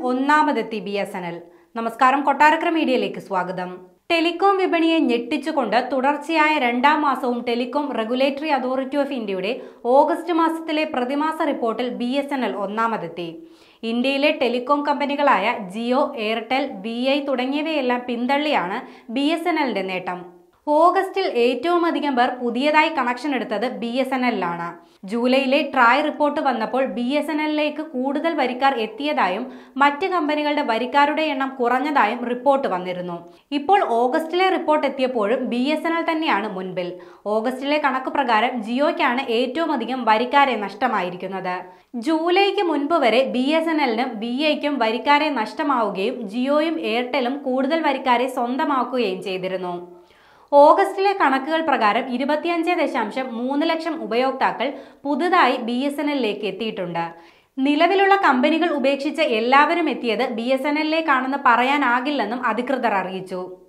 ഒന്നാമതെത്തി B S N L നമസ്കാരം കൊട്ടാരക്കര മീഡിയയിലേക്ക് സ്വാഗതം ടെലികോം വിപണിയെ ഞെട്ടിച്ചുകൊണ്ട് തുടർച്ചയായ രണ്ടാം മാസവും ടെലികോം റെഗുലേറ്ററി അതോറിറ്റി ഓഫ് ഇന്ത്യയുടെ ഓഗസ്റ്റ് മാസത്തിലെ പ്രതിമാസ റിപ്പോർട്ടിൽ ബി എസ് എൻ എൽ ഒന്നാമതെത്തി ഇന്ത്യയിലെ ടെലികോം കമ്പനികളായ ജിയോ എയർടെൽ വി ഐ തുടങ്ങിയവയെല്ലാം പിന്തള്ളിയാണ് ബി എസ് എൻ എല്ലിന്റെ നേട്ടം ഓഗസ്റ്റിൽ ഏറ്റവും അധികം പേർ പുതിയതായി കണക്ഷൻ എടുത്തത് ബി എസ് എൻ എല്ലിലാണ് ജൂലൈയിലെ ട്രായ് റിപ്പോർട്ട് വന്നപ്പോൾ ബി എസ് എൻ എല്ലിലേക്ക് കൂടുതൽ വരിക്കാർ എത്തിയതായും മറ്റ് കമ്പനികളുടെ വരിക്കാരുടെ എണ്ണം കുറഞ്ഞതായും റിപ്പോർട്ട് വന്നിരുന്നു ഇപ്പോൾ ഓഗസ്റ്റിലെ റിപ്പോർട്ട് എത്തിയപ്പോഴും ബി എസ് എൻ എൽ തന്നെയാണ് മുൻപിൽ ഓഗസ്റ്റിലെ കണക്ക് പ്രകാരം ജിയോയ്ക്കാണ് ഏറ്റവും അധികം വരിക്കാരെ നഷ്ടമായിരിക്കുന്നത് ജൂലൈക്ക് മുൻപ് വരെ ബി എസ് എൻ എല്ലിനും വി ഐക്കും വരിക്കാരെ നഷ്ടമാവുകയും ജിയോയും എയർടെലും കൂടുതൽ വരിക്കാരെ സ്വന്തമാക്കുകയും ചെയ്തിരുന്നു ഓഗസ്റ്റിലെ കണക്കുകൾ പ്രകാരം ഇരുപത്തിയഞ്ച് ദശാംശം മൂന്ന് ലക്ഷം ഉപയോക്താക്കൾ പുതുതായി ബി എസ് എൻ എല്ലിലേക്ക് എത്തിയിട്ടുണ്ട് നിലവിലുള്ള കമ്പനികൾ ഉപേക്ഷിച്ച് എല്ലാവരും എത്തിയത് ബി എസ് എൻ എല്ലിലേക്കാണെന്ന് പറയാനാകില്ലെന്നും അധികൃതർ അറിയിച്ചു